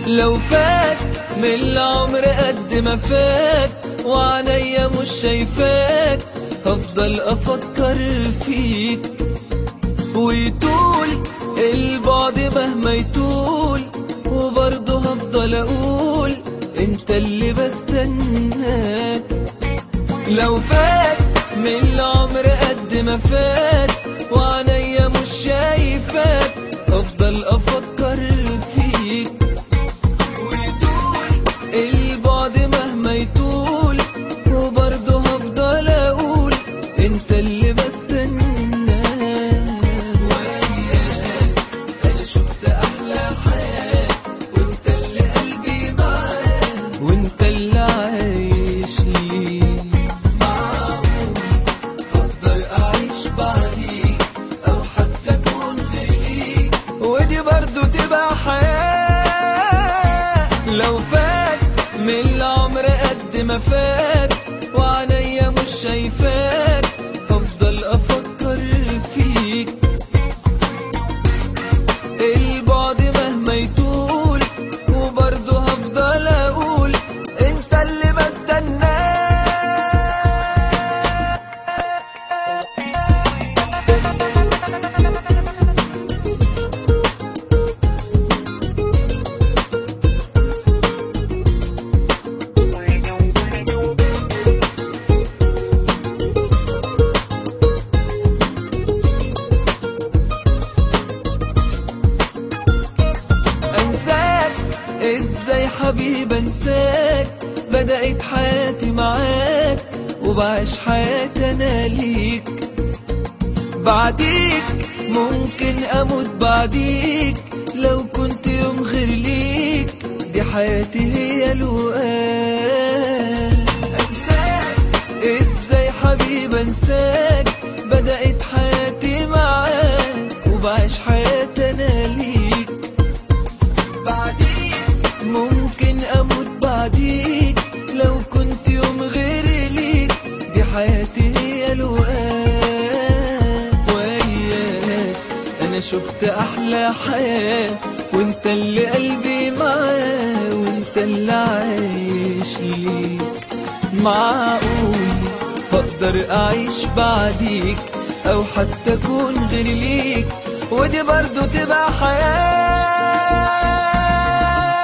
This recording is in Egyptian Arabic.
لو فات من العمر قد ما فات وعينيا مش شايفاك هفضل افكر فيك ويطول البعد مهما يطول وبرضه هفضل اقول انت اللي بستناك لو فات من العمر قد ما فات وعينيا مش شايفاك افضل افكر فيك ويطول البعد مهما يطول وبرضه هفضل اقول انت اللي بستناك وياك انا شفت احلى حياه وانت اللي قلبي معاك وانت اللي عايش لي معقول هقدر اعيش بعديك او حتى اكون غيرك ودي برضو تبقى حياة لو فات من العمر قد ما فات وعينيا مش شايفاك هفضل افكر فيك البعد مهما يطول وبرضه هفضل اقول انت اللي بستناك انساك ازاي حبيب انساك بدأت حياتي معاك وبعيش حياتي انا ليك بعديك ممكن اموت بعديك لو كنت يوم غير ليك دي حياتي هي الوقال انساك ازاي حبيب انساك بدأت حياتي معاك وبعيش حياتي انا ليك بعديك ممكن اموت بعديك لو كنت يوم غير ليك دي حياتي هي الوقت وياك انا شفت احلى حياة وانت اللي قلبي معاه وانت اللي عايش ليك معقول هقدر اعيش بعديك او حتى اكون غير ليك ودي برضو تبقى حياة